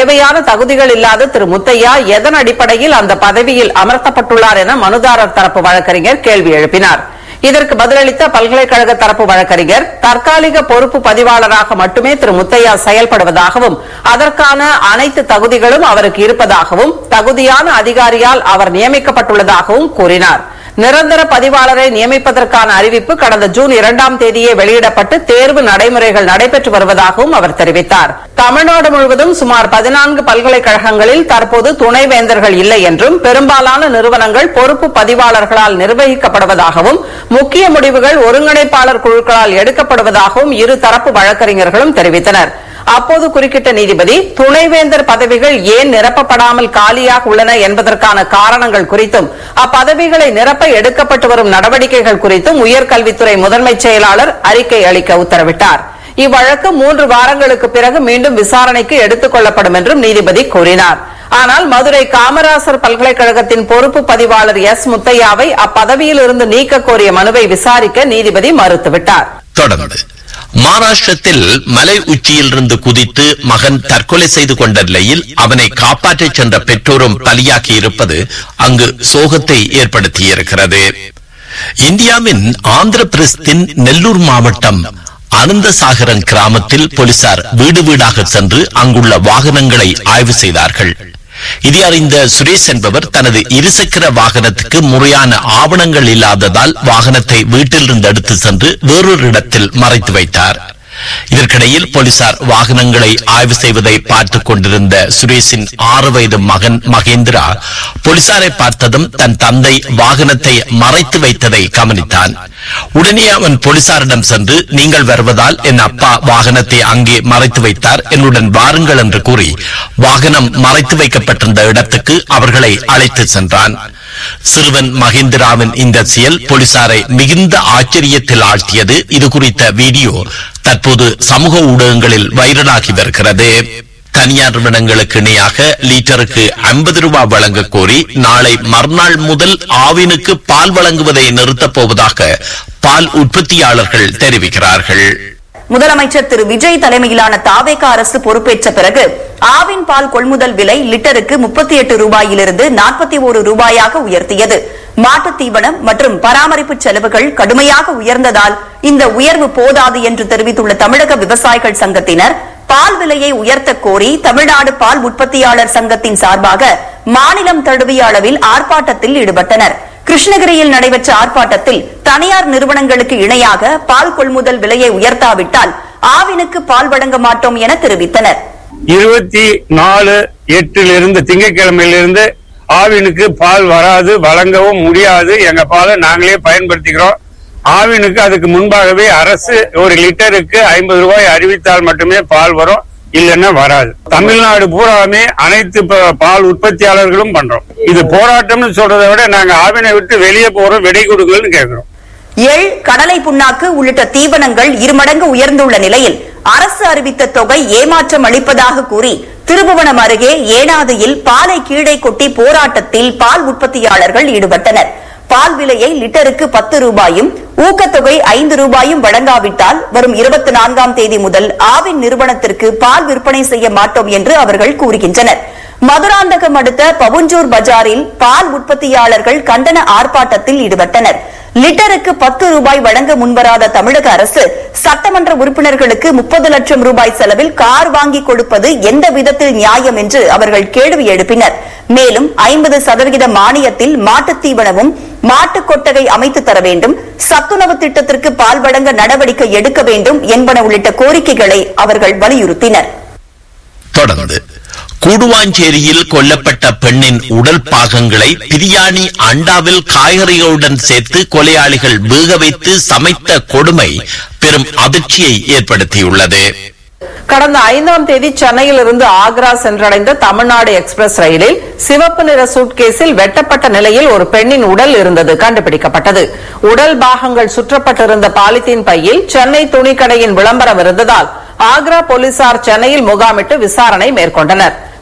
தேவையான தகுதிகள் இல்லாத திரு முத்தையா எதன் அடிப்படையில் அந்த பதவியில் அமர்த்தப்பட்டுள்ளார் என மனுதாரர் தரப்பு வழக்கறிஞர் கேள்வி எழுப்பினார் இதற்கு பதிலளித்த பல்கலைக்கழக தரப்பு வழக்கறிஞர் தற்காலிக பொறுப்பு பதிவாளராக மட்டுமே திரு முத்தையா செயல்படுவதாகவும் அதற்கான அனைத்து தகுதிகளும் அவருக்கு இருப்பதாகவும் தகுதியான அதிகாரியால் அவர் நியமிக்கப்பட்டுள்ளதாகவும் கூறினார் நிரந்தர பதிவாளரை நியமிப்பதற்கான அறிவிப்பு கடந்த ஜூன் இரண்டாம் தேதியே வெளியிடப்பட்டு தேர்வு நடைமுறைகள் நடைபெற்று வருவதாகவும் அவர் தெரிவித்தார் தமிழ்நாடு முழுவதும் சுமார் பதினான்கு பல்கலைக்கழகங்களில் தற்போது துணைவேந்தர்கள் இல்லை என்றும் பெரும்பாலான நிறுவனங்கள் பொறுப்பு பதிவாளர்களால் நிர்வகிக்கப்படுவதாகவும் முக்கிய முடிவுகள் ஒருங்கிணைப்பாளர் குழுக்களால் எடுக்கப்படுவதாகவும் இரு தரப்பு வழக்கறிஞர்களும் தெரிவித்தனர் அப்போது குறுக்கிட்ட நீதிபதி துணைவேந்தர் பதவிகள் ஏன் நிரப்பப்படாமல் காலியாக உள்ளன என்பதற்கான காரணங்கள் குறித்தும் அப்பதவிகளை நிரப்ப எடுக்கப்பட்டு வரும் நடவடிக்கைகள் குறித்தும் உயர்கல்வித்துறை முதன்மைச் செயலாளர் அறிக்கை அளிக்க உத்தரவிட்டார் இவ்வழக்கு மூன்று வாரங்களுக்கு பிறகு மீண்டும் விசாரணைக்கு எடுத்துக் கொள்ளப்படும் என்றும் நீதிபதி கூறினார் ஆனால் மதுரை காமராசர் பல்கலைக்கழகத்தின் பொறுப்பு பதிவாளர் எஸ் முத்தையாவை அப்பதவியில் இருந்து நீக்க கோரிய மனுவை விசாரிக்க நீதிபதி மறுத்துவிட்டார் தொடர்ந்து மகாராஷ்டிரத்தில் மலை உச்சியிலிருந்து குதித்து மகன் தற்கொலை செய்து கொண்ட நிலையில் அவனை காப்பாற்றச் சென்ற பெற்றோரும் பலியாகி இருப்பது அங்கு சோகத்தை ஏற்படுத்தியிருக்கிறது இந்தியாவின் ஆந்திர பிரதேசத்தின் நெல்லூர் மாவட்டம் அனந்தசாகரன் கிராமத்தில் போலீசார் வீடு வீடாக சென்று அங்குள்ள வாகனங்களை ஆய்வு செய்தார்கள் இதை அறிந்த சுரேஷ் என்பவர் தனது இருசக்கர வாகனத்துக்கு முறையான ஆவணங்கள் இல்லாததால் வாகனத்தை வீட்டிலிருந்து எடுத்து சென்று வேறொரு இடத்தில் மறைத்து வைத்தார் இதற்கிடையில் போலீசார் வாகனங்களை ஆய்வு செய்வதை பார்த்துக் கொண்டிருந்த சுரேஷின் ஆறு வயது மகன் மகேந்திரா போலீசாரை பார்த்ததும் தன் தந்தை வாகனத்தை மறைத்து வைத்ததை கவனித்தான் உடனே அவன் போலீசாரிடம் சென்று நீங்கள் வருவதால் என் அப்பா வாகனத்தை அங்கே மறைத்து வைத்தார் என்னுடன் வாருங்கள் என்று கூறி வாகனம் மறைத்து வைக்கப்பட்டிருந்த இடத்துக்கு அவர்களை அழைத்து சென்றான் சிறுவன் மகேந்திராவின் இந்த செயல் போலீசாரை மிகுந்த ஆச்சரியத்தில் ஆழ்த்தியது இது குறித்த வீடியோ தற்போது சமூக ஊடகங்களில் வைரலாகி வருகிறது தனியார் நிறுவனங்களுக்கு இணையாக லீட்டருக்கு ஐம்பது ரூபாய் வழங்க கோரி நாளை மறுநாள் முதல் ஆவினுக்கு பால் வழங்குவதை நிறுத்தப் போவதாக பால் உற்பத்தியாளர்கள் தெரிவிக்கிறார்கள் முதலமைச்சர் திரு விஜய் தலைமையிலான தாவேக அரசு பொறுப்பேற்ற பிறகு ஆவின் பால் கொள்முதல் விலை லிட்டருக்கு முப்பத்தி எட்டு ரூபாயிலிருந்து நாற்பத்தி ஒரு ரூபாயாக உயர்த்தியது மாட்டுத் தீவனம் மற்றும் பராமரிப்பு செலவுகள் கடுமையாக உயர்ந்ததால் இந்த உயர்வு போதாது என்று தெரிவித்துள்ள தமிழக விவசாயிகள் சங்கத்தினர் பால் விலையை உயர்த்த கோரி தமிழ்நாடு பால் உற்பத்தியாளர் சங்கத்தின் சார்பாக மாநிலம் தழுவிய அளவில் ஆர்ப்பாட்டத்தில் ஈடுபட்டனர் கிருஷ்ணகிரியில் நடைபெற்ற ஆர்ப்பாட்டத்தில் தனியார் நிறுவனங்களுக்கு இணையாக பால் கொள்முதல் விலையை உயர்த்தாவிட்டால் ஆவினுக்கு பால் வழங்க மாட்டோம் என தெரிவித்தனர் இருபத்தி நாலு எட்டிலிருந்து திங்கட்கிழமையிலிருந்து ஆவினுக்கு பால் வராது வழங்கவும் முடியாது எங்க பாலை நாங்களே பயன்படுத்திக்கிறோம் ஆவினுக்கு அதுக்கு முன்பாகவே அரசு ஒரு லிட்டருக்கு ஐம்பது ரூபாய் அறிவித்தால் மட்டுமே பால் வரும் இல்லைன்னா வராது தமிழ்நாடு பூராமே அனைத்து ப- பால் உற்பத்தியாளர்களும் பண்றோம் இது போராட்டம்னு சொல்றதை விட நாங்க ஆவினை விட்டு வெளியே போறோம் விடை கொடுங்கன்னு கேக்குறோம் எள் கடலை புண்ணாக்கு உள்ளிட்ட தீவனங்கள் இருமடங்கு உயர்ந்துள்ள நிலையில் அரசு அறிவித்த தொகை ஏமாற்றம் அளிப்பதாக கூறி திருபுவனம் அருகே ஏனாதியில் பாலை கீழே கொட்டி போராட்டத்தில் பால் உற்பத்தியாளர்கள் ஈடுபட்டனர் பால் விலையை லிட்டருக்கு பத்து ரூபாயும் ஊக்கத்தொகை ஐந்து ரூபாயும் வழங்காவிட்டால் வரும் இருபத்தி நான்காம் தேதி முதல் ஆவின் நிறுவனத்திற்கு பால் விற்பனை செய்ய மாட்டோம் என்று அவர்கள் கூறுகின்றனர் மதுராந்தகம் அடுத்த பவுஞ்சூர் பஜாரில் பால் உற்பத்தியாளர்கள் கண்டன ஆர்ப்பாட்டத்தில் ஈடுபட்டனர் லிட்டருக்கு பத்து ரூபாய் வழங்க முன்வராத தமிழக அரசு சட்டமன்ற உறுப்பினர்களுக்கு முப்பது லட்சம் ரூபாய் செலவில் கார் வாங்கி கொடுப்பது எந்த விதத்தில் நியாயம் என்று அவர்கள் கேள்வி எழுப்பினர் மேலும் ஐம்பது சதவிகித மானியத்தில் மாட்டுத் தீவனமும் மாட்டுக் கொட்டகை அமைத்து தர வேண்டும் சத்துணவு திட்டத்திற்கு பால் வழங்க நடவடிக்கை எடுக்க வேண்டும் என்பன உள்ளிட்ட கோரிக்கைகளை அவர்கள் வலியுறுத்தினர் தொடர்ந்து கூடுவாஞ்சேரியில் கொல்லப்பட்ட பெண்ணின் உடல் பாகங்களை பிரியாணி அண்டாவில் காய்கறிகளுடன் சேர்த்து கொலையாளிகள் வேக வைத்து சமைத்த கொடுமை பெரும் அதிர்ச்சியை ஏற்படுத்தியுள்ளது கடந்த ஐந்தாம் தேதி சென்னையில் இருந்து ஆக்ரா சென்றடைந்த தமிழ்நாடு எக்ஸ்பிரஸ் ரயிலில் சிவப்பு நிற சூட்கேஸில் வெட்டப்பட்ட நிலையில் ஒரு பெண்ணின் உடல் இருந்தது கண்டுபிடிக்கப்பட்டது உடல் பாகங்கள் சுற்றப்பட்டிருந்த பாலித்தீன் பையில் சென்னை துணிக்கடையின் விளம்பரம் இருந்ததால் ஆக்ரா போலீசார் சென்னையில் முகாமிட்டு விசாரணை மேற்கொண்டனர்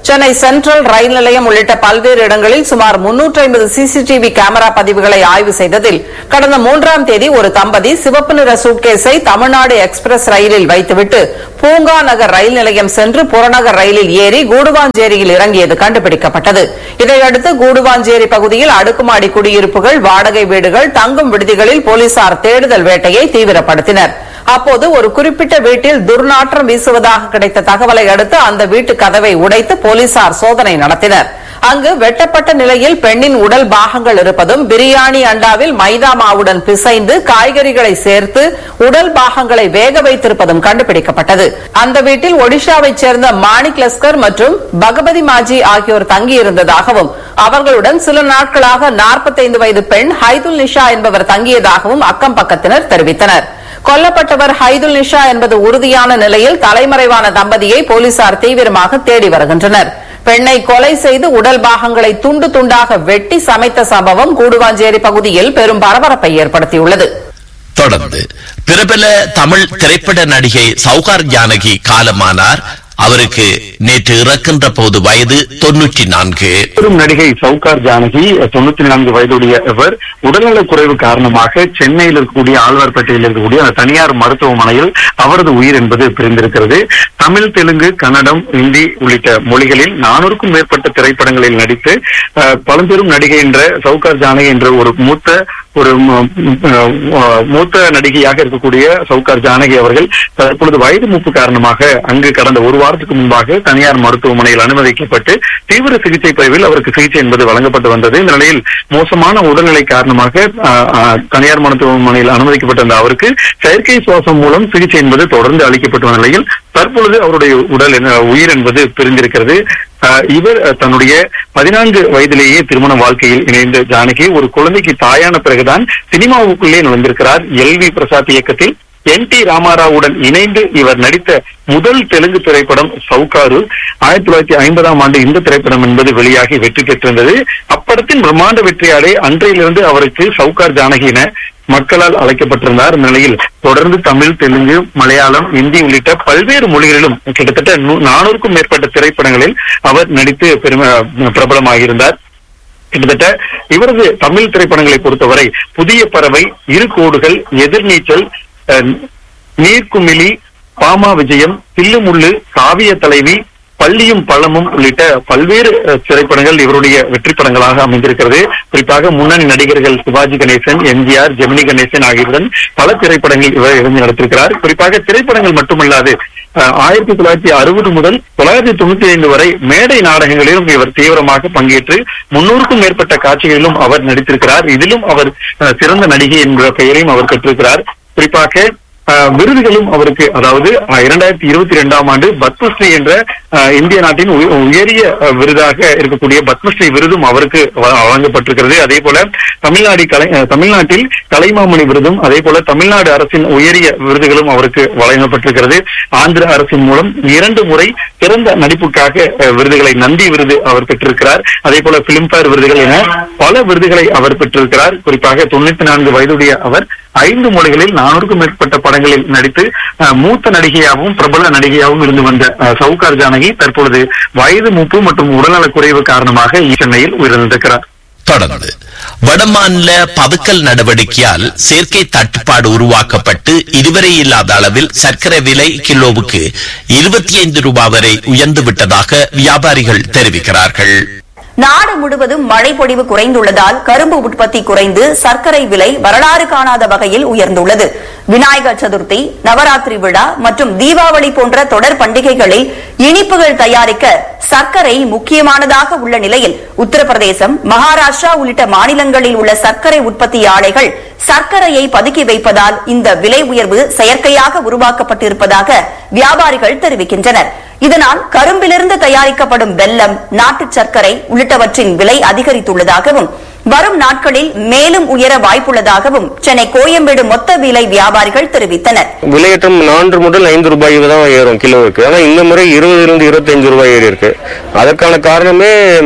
சென்னை சென்ட்ரல் ரயில் நிலையம் உள்ளிட்ட பல்வேறு இடங்களில் சுமார் 350 சிசிடிவி கேமரா பதிவுகளை ஆய்வு செய்ததில் கடந்த மூன்றாம் தேதி ஒரு தம்பதி சிவப்பு நிற சூட்கேஸை தமிழ்நாடு எக்ஸ்பிரஸ் ரயிலில் வைத்துவிட்டு பூங்கா நகர் ரயில் நிலையம் சென்று புறநகர் ரயிலில் ஏறி கூடுவாஞ்சேரியில் இறங்கியது கண்டுபிடிக்கப்பட்டது இதையடுத்து கூடுவாஞ்சேரி பகுதியில் அடுக்குமாடி குடியிருப்புகள் வாடகை வீடுகள் தங்கும் விடுதிகளில் போலீசார் தேடுதல் வேட்டையை தீவிரப்படுத்தினர் அப்போது ஒரு குறிப்பிட்ட வீட்டில் துர்நாற்றம் வீசுவதாக கிடைத்த தகவலை அடுத்து அந்த வீட்டு கதவை உடைத்து போலீசார் சோதனை நடத்தினர் அங்கு வெட்டப்பட்ட நிலையில் பெண்ணின் உடல் பாகங்கள் இருப்பதும் பிரியாணி அண்டாவில் மைதா மாவுடன் பிசைந்து காய்கறிகளை சேர்த்து உடல் பாகங்களை வேக வைத்திருப்பதும் கண்டுபிடிக்கப்பட்டது அந்த வீட்டில் ஒடிஷாவைச் சேர்ந்த மாணிக் லஸ்கர் மற்றும் பகபதி மாஜி ஆகியோர் தங்கியிருந்ததாகவும் அவர்களுடன் சில நாட்களாக 45 வயது பெண் ஹைதுல் நிஷா என்பவர் தங்கியதாகவும் அக்கம் பக்கத்தினர் தெரிவித்தனர் கொல்லப்பட்டவர் ஹைதுல் நிஷா என்பது உறுதியான நிலையில் தலைமறைவான தம்பதியை போலீசார் தீவிரமாக தேடி வருகின்றனர் பெண்ணை கொலை செய்து உடல் பாகங்களை துண்டு துண்டாக வெட்டி சமைத்த சம்பவம் கூடுவாஞ்சேரி பகுதியில் பெரும் பரபரப்பை ஏற்படுத்தியுள்ளது தொடர்ந்து பிரபல தமிழ் திரைப்பட நடிகை சௌகார் ஜானகி காலமானார் அவருக்கு நேற்று இறக்கின்ற போது வயது தொன்னூற்றி நான்கு பெரும் நடிகை சவுகார் ஜானகி தொண்ணூத்தி நான்கு வயதுடைய இவர் உடல்நலக் குறைவு காரணமாக சென்னையில் இருக்கக்கூடிய ஆழ்வார்பேட்டையில் இருக்கக்கூடிய அந்த தனியார் மருத்துவமனையில் அவரது உயிர் என்பது பிரிந்திருக்கிறது தமிழ் தெலுங்கு கன்னடம் ஹிந்தி உள்ளிட்ட மொழிகளில் நானூறுக்கும் மேற்பட்ட திரைப்படங்களில் நடித்து அஹ், பழம்பெரும் நடிகை என்ற சவுகார் ஜானகி என்ற ஒரு மூத்த ஒரு ம- ம், அஹ், மூத்த நடிகையாக இருக்கக்கூடிய சவுகார் ஜானகி அவர்கள் தற்பொழுது வயது மூப்பு காரணமாக அங்கு கடந்த ஒரு வாரத்துக்கு முன்பாக தனியார் மருத்துவமனையில் அனுமதிக்கப்பட்டு தீவிர சிகிச்சை பிரிவில் அவருக்கு சிகிச்சை என்பது வழங்கப்பட்டு வந்தது இந்த நிலையில் மோசமான உடல்நிலை காரணமாக அஹ், அஹ், தனியார் மருத்துவமனையில் அனுமதிக்கப்பட்டிருந்த அவருக்கு செயற்கை சுவாசம் மூலம் சிகிச்சை என்பது தொடர்ந்து அளிக்கப்பட்ட நிலையில் தற்பொழுது அவருடைய உடல் என்ன- உயிர் என்பது பிரிந்திருக்கிறது அஹ், இவர் அஹ், தன்னுடைய பதினான்கு வயதிலேயே திருமண வாழ்க்கையில் இணைந்த ஜானகி ஒரு குழந்தைக்கு தாயான பிறகுதான் சினிமாவுக்குள்ளே நுழைந்திருக்கிறார் எல் வி பிரசாத் இயக்கத்தில் என் டி ராமாராவுடன் இணைந்து இவர் நடித்த முதல் தெலுங்கு திரைப்படம் சவுகாரு ஆயிரத்தி தொள்ளாயிரத்தி ஐம்பதாம் ஆண்டு இந்த திரைப்படம் என்பது வெளியாகி வெற்றி பெற்றிருந்தது அப்படத்தின் பிரம்மாண்ட வெற்றியாலே அன்றையிலிருந்து அவருக்கு சவுகார் ஜானகி என மக்களால் அழைக்கப்பட்டிருந்தார் இந்த நிலையில் தொடர்ந்து தமிழ் தெலுங்கு மலையாளம் இந்தி உள்ளிட்ட பல்வேறு மொழிகளிலும் கிட்டத்தட்ட நூ- நானூறுக்கும் மேற்பட்ட திரைப்படங்களில் அவர் நடித்து பெரும பிரபலமாகியிருந்தார் கிட்டத்தட்ட இவரது தமிழ் திரைப்படங்களை பொறுத்தவரை புதிய பறவை இரு கோடுகள் எதிர்நீச்சல் அஹ், நீர்க்குமிழி பாமா விஜயம் தில்லுமுள்ளு காவிய தலைவி பள்ளியும் பழமும் உள்ளிட்ட பல்வேறு அஹ், திரைப்படங்கள் இவருடைய வெற்றி படங்களாக அமைந்திருக்கிறது குறிப்பாக முன்னணி நடிகர்கள் சிவாஜி கணேசன் எம்ஜிஆர் ஜெமினி கணேசன் ஆகியோருடன் பல திரைப்படங்கள் இவர் இருந்து நடத்திருக்கிறார் குறிப்பாக திரைப்படங்கள் மட்டுமல்லாது அஹ், ஆயிரத்தி தொள்ளாயிரத்தி அறுபது முதல் தொள்ளாயிரத்தி தொண்ணூத்தி ஐந்து வரை மேடை நாடகங்களிலும் இவர் தீவிரமாக பங்கேற்று முன்னூறுக்கும் மேற்பட்ட காட்சிகளிலும் அவர் நடித்திருக்கிறார் இதிலும் அவர் அஹ், சிறந்த நடிகை என்ற பெயரையும் அவர் பெற்றிருக்கிறார் குறிப்பாக அஹ், விருதுகளும் அவருக்கு அதாவது அஹ், இரண்டாயிரத்தி இருபத்தி இரண்டாம் ஆண்டு பத்மஸ்ரீ என்ற அஹ், இந்திய நாட்டின் உய- உயரிய அஹ், விருதாக இருக்கக்கூடிய பத்மஸ்ரீ விருதும் அவருக்கு வ- வழங்கப்பட்டிருக்கிறது அதே போல தமிழ்நாடு கலை அஹ், தமிழ்நாட்டில் கலைமாமணி விருதும் அதே போல தமிழ்நாடு அரசின் உயரிய விருதுகளும் அவருக்கு வழங்கப்பட்டிருக்கிறது ஆந்திர அரசின் மூலம் இரண்டு முறை சிறந்த நடிப்புக்காக அஹ், விருதுகளை நந்தி விருது அவர் பெற்றிருக்கிறார் அதே போல பிலிம்பேர் விருதுகள் என பல விருதுகளை அவர் பெற்றிருக்கிறார் குறிப்பாக தொண்ணூத்தி நான்கு வயதுடைய அவர் ஐந்து மொழிகளில் நானூறுக்கும் மேற்பட்ட படங்களில் நடித்து அஹ், மூத்த நடிகையாகவும் பிரபல நடிகையாகவும் இருந்து வந்த அஹ், சவுகார் ஜானகி தற்பொழுது வயது மூப்பு மற்றும் உடல்நலக் குறைவு காரணமாக சென்னையில் உயிரிழந்திருக்கிறார் தொடர்ந்து வடமாநில பதுக்கல் நடவடிக்கையால் செயற்கை தட்டுப்பாடு உருவாக்கப்பட்டு இதுவரை இல்லாத அளவில் சர்க்கரை விலை கிலோவுக்கு இருபத்தி ஐந்து ரூபாய் வரை உயர்ந்து விட்டதாக வியாபாரிகள் தெரிவிக்கிறார்கள் நாடு முழுவதும் மழை பொழிவு குறைந்துள்ளதால் கரும்பு உற்பத்தி குறைந்து சர்க்கரை விலை வரலாறு காணாத வகையில் உயர்ந்துள்ளது விநாயகர் சதுர்த்தி நவராத்திரி விழா மற்றும் தீபாவளி போன்ற தொடர் பண்டிகைகளில் இனிப்புகள் தயாரிக்க சர்க்கரை முக்கியமானதாக உள்ள நிலையில் உத்தரப்பிரதேசம் மகாராஷ்டிரா உள்ளிட்ட மாநிலங்களில் உள்ள சர்க்கரை உற்பத்தி ஆலைகள் சர்க்கரையை பதுக்கி வைப்பதால் இந்த விலை உயர்வு செயற்கையாக உருவாக்கப்பட்டிருப்பதாக வியாபாரிகள் தெரிவிக்கின்றனர் இதனால் கரும்பிலிருந்து தயாரிக்கப்படும் வெல்லம் நாட்டுச் சர்க்கரை உள்ளிட்டவற்றின் விலை அதிகரித்துள்ளதாகவும் வரும் நாட்களில் மேலும் உயர வாய்ப்புள்ளதாகவும் சென்னை கோயம்பேடு மொத்த விலை வியாபாரிகள் தெரிவித்தனர் விலையேற்றம் நான்கு முதல் ஐந்து ரூபாய் தான் ஏறும் கிலோவுக்கு ஆனா இந்த முறை இருபதுல இருந்து இருபத்தஞ்சு ரூபாய் ஏறி இருக்கு அதற்கான காரணமே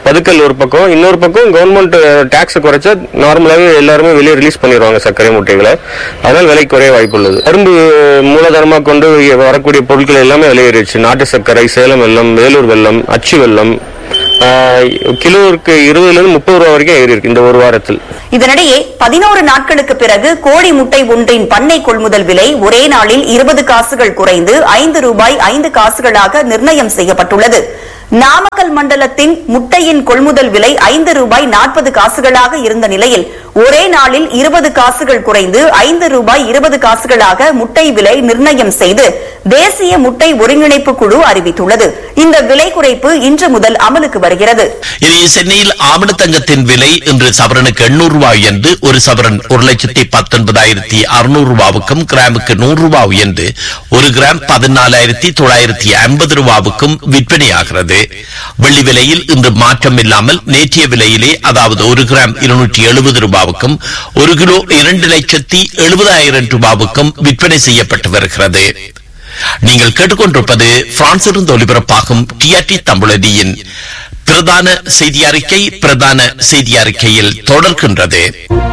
பதுக்கல் ஒரு பக்கம் இன்னொரு பக்கம் கவர்மெண்ட் டாக்ஸ் குறைச்சா நார்மலாவே எல்லாருமே வெளியே ரிலீஸ் பண்ணிடுவாங்க சர்க்கரை முட்டைகளை அதனால விலை குறைய வாய்ப்புள்ளது கரும்பு மூலதனமா கொண்டு வரக்கூடிய பொருட்கள் எல்லாமே விலையேறிடுச்சு நாட்டு சர்க்கரை சேலம் வெல்லம் வேலூர் வெல்லம் அச்சு வெல்லம் ஆஹ், கிலோவுக்கு இருபதுல இருந்து முப்பது ரூபா வரைக்கும் ஏறி இருக்கு இந்த ஒரு வாரத்தில் இதனிடையே பதினோரு நாட்களுக்கு பிறகு கோழி முட்டை ஒன்றின் பண்ணை கொள்முதல் விலை ஒரே நாளில் இருபது காசுகள் குறைந்து ஐந்து ரூபாய் ஐந்து காசுகளாக நிர்ணயம் செய்யப்பட்டுள்ளது நாமக்கல் மண்டலத்தின் முட்டையின் கொள்முதல் விலை ஐந்து ரூபாய் நாற்பது காசுகளாக இருந்த நிலையில் ஒரே நாளில் இருபது காசுகள் குறைந்து ஐந்து ரூபாய் இருபது காசுகளாக முட்டை விலை நிர்ணயம் செய்து தேசிய முட்டை ஒருங்கிணைப்பு குழு அறிவித்துள்ளது இந்த விலை குறைப்பு இன்று முதல் அமலுக்கு வருகிறது இனி சென்னையில் ஆமண தங்கத்தின் விலை இன்று சவரனுக்கு எண்ணூறு ரூபாய் என்று ஒரு சவரன் ஒரு லட்சத்தி பத்தொன்பதாயிரத்தி அறுநூறு ரூபாவுக்கும் கிராமுக்கு நூறு ரூபாய் என்று ஒரு கிராம் பதினாலாயிரத்தி தொள்ளாயிரத்தி ஐம்பது ரூபாவுக்கும் விற்பனையாகிறது வெள்ளி விலையில் இன்று மாற்றம் இல்லாமல் நேற்றைய விலையிலே அதாவது ஒரு கிராம் இருநூற்றி எழுபது ரூபாவுக்கும் ஒரு கிலோ இரண்டு லட்சத்தி எழுபதாயிரம் ரூபாவுக்கும் விற்பனை செய்யப்பட்டு வருகிறது நீங்கள் கேட்டுக்கொண்டிருப்பது பிரான்சிலிருந்து ஒலிபரப்பாகும் டிஆர்டி தமிழடியின் பிரதான செய்தி அறிக்கை பிரதான செய்தி அறிக்கையில் தொடர்கின்றது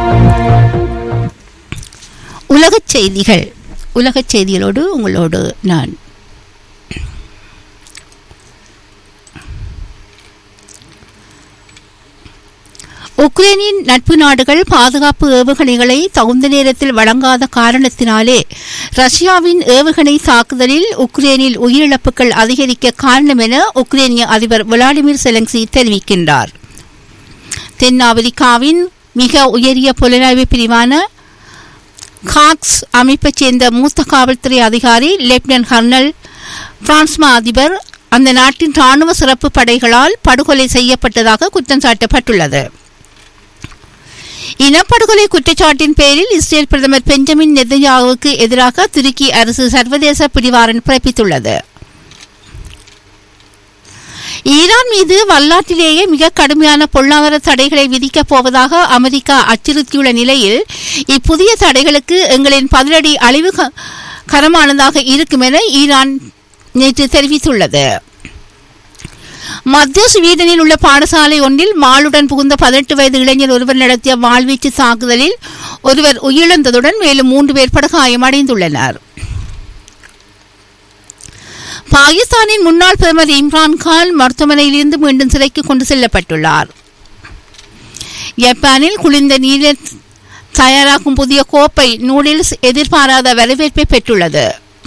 உலகச் செய்திகள் உலகச் செய்திகளோடு உங்களோடு நான் உக்ரைனின் நட்பு நாடுகள் பாதுகாப்பு ஏவுகணைகளை தகுந்த நேரத்தில் வழங்காத காரணத்தினாலே ரஷ்யாவின் ஏவுகணை தாக்குதலில் உக்ரைனில் உயிரிழப்புகள் அதிகரிக்க காரணம் என உக்ரைனிய அதிபர் விளாடிமிர் செலன்சி தெரிவிக்கின்றார் தென்னாப்பிரிக்காவின் மிக உயரிய புலனாய்வு பிரிவான காக்ஸ் அமைப்பைச் சேர்ந்த மூத்த காவல்துறை அதிகாரி லெப்டினன்ட் கர்னல் பிரான்ஸ்மா அதிபர் அந்த நாட்டின் ராணுவ சிறப்பு படைகளால் படுகொலை செய்யப்பட்டதாக குற்றம் சாட்டப்பட்டுள்ளது இனப்படுகொலை குற்றச்சாட்டின் பேரில் இஸ்ரேல் பிரதமர் பெஞ்சமின் நெதன்யாவுக்கு எதிராக துருக்கி அரசு சர்வதேச பிடிவாரண்ட் பிறப்பித்துள்ளது ஈரான் மீது வரலாற்றிலேயே மிக கடுமையான பொருளாதார தடைகளை விதிக்கப் போவதாக அமெரிக்கா அச்சுறுத்தியுள்ள நிலையில் இப்புதிய தடைகளுக்கு எங்களின் பதிலடி அழிவு க- கரமானதாக இருக்கும் என ஈரான் நேற்று தெரிவித்துள்ளது மத்திய ஸ்வீடனில் உள்ள பாடசாலை ஒன்றில் மாலுடன் புகுந்த பதினெட்டு வயது இளைஞர் ஒருவர் நடத்திய வாழ்வீச்சு தாக்குதலில் ஒருவர் உயிரிழந்ததுடன் மேலும் மூன்று பேர் படுகாயமடைந்துள்ளனர் பாகிஸ்தானின் முன்னாள் பிரதமர் இம்ரான் கான் மருத்துவமனையிலிருந்து மீண்டும் சிறைக்கு கொண்டு செல்லப்பட்டுள்ளார் ஜப்பானில் குளிர்ந்த நீரில் தயாராகும் புதிய கோப்பை நூடில்ஸ் எதிர்பாராத வரவேற்பை பெற்றுள்ளது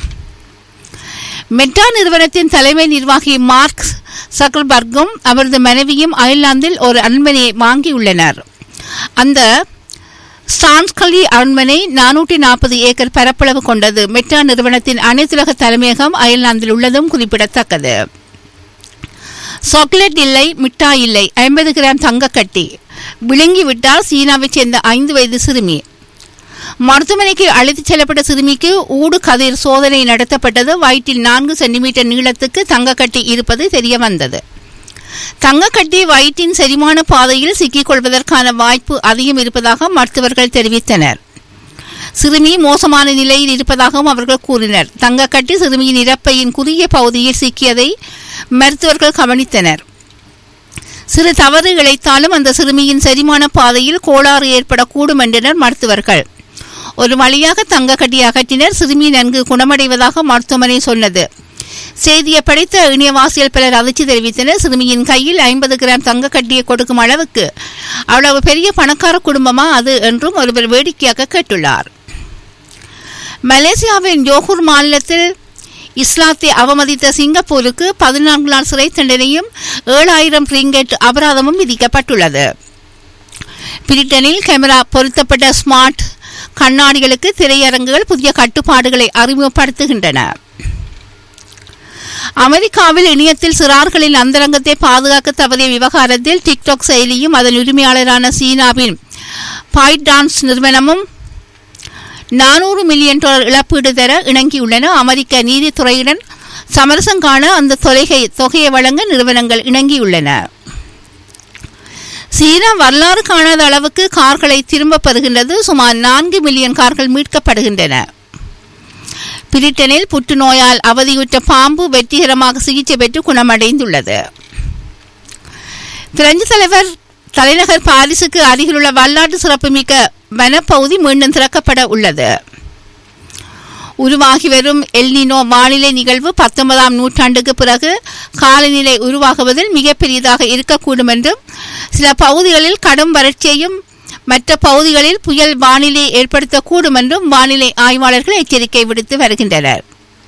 மெட்டா நிறுவனத்தின் தலைமை நிர்வாகி மார்க் சக்கர்பர்கும் அவரது மனைவியும் அயர்லாந்தில் ஒரு அரண்மனையை வாங்கியுள்ளனர் அந்த ஸ்டான்ஸ்கலி அரண்மனை நானூற்றி நாற்பது ஏக்கர் பரப்பளவு கொண்டது மெட்டா நிறுவனத்தின் அனைத்துலக தலைமையகம் அயர்லாந்தில் உள்ளதும் குறிப்பிடத்தக்கது சாக்லேட் இல்லை மிட்டாய் இல்லை ஐம்பது கிராம் தங்கக்கட்டி விழுங்கி விட்டால் சீனாவைச் சேர்ந்த ஐந்து வயது சிறுமி மருத்துவமனைக்கு அழைத்துச் செல்லப்பட்ட சிறுமிக்கு ஊடு கதிர் சோதனை நடத்தப்பட்டது வயிற்றில் நான்கு சென்டிமீட்டர் நீளத்துக்கு தங்கக்கட்டி இருப்பது தெரிய வந்தது தங்கக்கட்டி வயிற்றின் செரிமான பாதையில் சிக்கிக் கொள்வதற்கான வாய்ப்பு அதிகம் இருப்பதாக மருத்துவர்கள் தெரிவித்தனர் சிறுமி மோசமான நிலையில் இருப்பதாகவும் அவர்கள் கூறினர் தங்கக்கட்டி சிறுமியின் இறப்பையின் குறுகிய பகுதியில் சிக்கியதை மருத்துவர்கள் கவனித்தனர் சிறு தவறு இழைத்தாலும் அந்த சிறுமியின் செரிமான பாதையில் கோளாறு ஏற்படக்கூடும் என்றனர் மருத்துவர்கள் ஒரு வழியாக தங்கக்கட்டி அகற்றினர் சிறுமி நன்கு குணமடைவதாக மருத்துவமனை சொன்னது செய்தியை படித்த இணையவாசிகள் பலர் அதிர்ச்சி தெரிவித்தனர் சிறுமியின் கையில் ஐம்பது கிராம் தங்கக்கட்டியை கொடுக்கும் அளவுக்கு அவ்வளவு பெரிய பணக்கார குடும்பமா அது என்றும் ஒருவர் வேடிக்கையாக கேட்டுள்ளார் மலேசியாவின் ஜோகூர் மாநிலத்தில் இஸ்லாத்தை அவமதித்த சிங்கப்பூருக்கு பதினான்கு நாள் சிறை தண்டனையும் ஏழாயிரம் ரிங்கெட் அபராதமும் விதிக்கப்பட்டுள்ளது பிரிட்டனில் கேமரா பொருத்தப்பட்ட ஸ்மார்ட் கண்ணாடிகளுக்கு திரையரங்குகள் புதிய கட்டுப்பாடுகளை அறிமுகப்படுத்துகின்றன அமெரிக்காவில் இணையத்தில் சிறார்களின் அந்தரங்கத்தை பாதுகாக்க தவறிய விவகாரத்தில் டிக்டாக் செயலியும் அதன் உரிமையாளரான சீனாவின் பாய்ட் டான்ஸ் நிறுவனமும் நானூறு மில்லியன் டாலர் இழப்பீடு தர இணங்கியுள்ளன அமெரிக்க நீதித்துறையுடன் சமரசம் காண அந்த தொகையை தொகையை வழங்க நிறுவனங்கள் இணங்கியுள்ளன சீனா வரலாறு காணாத அளவுக்கு கார்களை திரும்பப் பெறுகின்றது சுமார் நான்கு மில்லியன் கார்கள் மீட்கப்படுகின்றன பிரிட்டனில் புற்றுநோயால் அவதியுற்ற பாம்பு வெற்றிகரமாக சிகிச்சை பெற்று குணமடைந்துள்ளது பிரெஞ்சு தலைவர் தலைநகர் பாரிஸுக்கு அருகிலுள்ள வரலாற்று சிறப்புமிக்க வனப்பகுதி மீண்டும் திறக்கப்பட உள்ளது உருவாகி வரும் எல்னினோ வானிலை நிகழ்வு பத்தொன்பதாம் நூற்றாண்டுக்கு பிறகு காலநிலை உருவாகுவதில் மிகப்பெரியதாக இருக்கக்கூடும் என்றும் சில பகுதிகளில் கடும் வறட்சியையும் மற்ற பகுதிகளில் புயல் வானிலை ஏற்படுத்தக்கூடும் என்றும் வானிலை ஆய்வாளர்கள் எச்சரிக்கை விடுத்து வருகின்றனர்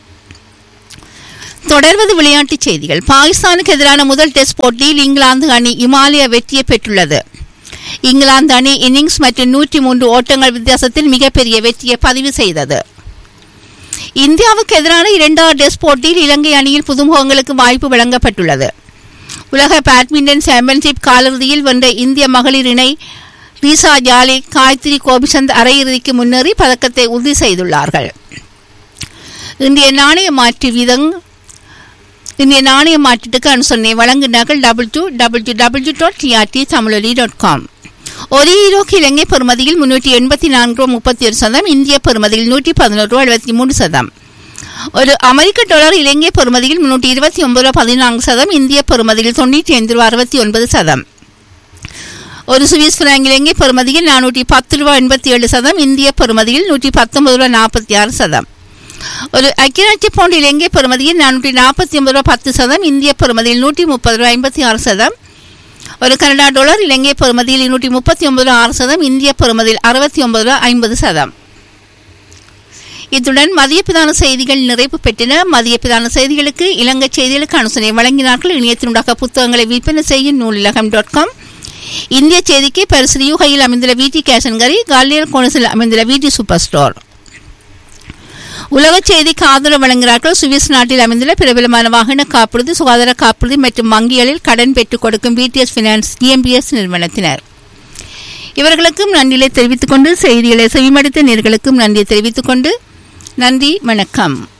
தொடர்வது விளையாட்டுச் செய்திகள் பாகிஸ்தானுக்கு எதிரான முதல் டெஸ்ட் போட்டியில் இங்கிலாந்து அணி இமாலய வெற்றியை பெற்றுள்ளது இங்கிலாந்து அணி இன்னிங்ஸ் மற்றும் நூற்றி மூன்று ஓட்டங்கள் வித்தியாசத்தில் மிகப்பெரிய வெற்றியை பதிவு செய்தது இந்தியாவுக்கு எதிரான இரண்டாவது டெஸ்ட் போட்டியில் இலங்கை அணியில் புதுமுகங்களுக்கு வாய்ப்பு வழங்கப்பட்டுள்ளது உலக பேட்மிண்டன் சாம்பியன்ஷிப் காலிறுதியில் வென்ற இந்திய மகளிர் இணை ரீசா ஜாலி காயத்ரி கோபிசந்த் அரையிறுதிக்கு முன்னேறி பதக்கத்தை உறுதி செய்துள்ளார்கள் இந்திய நாணய மாற்று வீதம் இந்திய நாணய மாற்றீட்டுக்கு அனுசரணை வழங்குகிறார்கள் double two double two double two dot TRT Tamiloli dot com ஒரு ஈரோக்கு இலங்கை பெறுமதியில் முன்னூற்றி எண்பத்தி நான்கு ரூபா முப்பத்தி ஒரு சதம் இந்திய பெறுமதியில் நூற்றி பதினோரு ரூபா எழுபத்தி மூணு சதம் ஒரு அமெரிக்க டாலர் இலங்கை பெறுமதியில் முன்னூற்றி இருபத்தி ஒன்பது ரூபா பதினான்கு சதம் இந்திய பெறுமதியில் தொண்ணூற்றி ஐந்து ரூபா அறுபத்தி ஒன்பது சதம் ஒரு சுவிஸ் பிராங்க் இலங்கை பெறுமதியில் நானூற்றி பத்து ரூபா எண்பத்தி ஏழு சதம் இந்திய பெறுமதியில் நூற்றி பத்தொன்பது ரூபா நாற்பத்தி ஆறு சதம் ஒரு அக்கிராட்சி பவுண்ட் இலங்கை பெறுமதியில் நானூற்றி நாற்பத்தி ஒன்பது ரூபா பத்து சதம் இந்திய பெறுமதியில் நூற்றி முப்பது ரூபா ஐம்பத்தி ஆறு சதம் ஒரு கனடா டாலர் இலங்கை பெறுமதியில் நூற்றி முப்பத்தி ஒன்பது ரூபா ஆறு சதம் இந்திய பெறுமதியில் அறுபத்தி ஒன்பது ரூபா ஐம்பது சதம் இத்துடன் மதிய பிரதான செய்திகள் நிறைவு பெற்றன மதிய பிரதான செய்திகளுக்கு இலங்கை செய்திகளுக்கு அனுசரணை வழங்கினார்கள் இணையத்தினூடாக புத்தகங்களை விற்பனை செய்யும் நூலிலகம் டாட் காம் இந்திய செய்திக்கு பரிசு யூகையில் அமைந்துள்ள வீட்டி கேஷன்கரி காலியர் கோணஸில் அமைந்துள்ள வீட்டி சூப்பர் ஸ்டோர் உலக செய்திக்கு ஆதரவு வழங்குகிறார்கள் சுவிஸ் நாட்டில் அமைந்துள்ள பிரபலமான வாகன காப்புறுதி சுகாதார காப்புறுதி மற்றும் வங்கிகளில் கடன் பெற்றுக் கொடுக்கும் பிடிஎஸ் பினான்ஸ் டிஎம்பிஎஸ் நிறுவனத்தினர் இவர்களுக்கும் நன்றிகளை தெரிவித்துக் கொண்டு செய்திகளை செவிமடுத்த நேர்களுக்கும் நன்றியை தெரிவித்துக் கொண்டு நன்றி வணக்கம்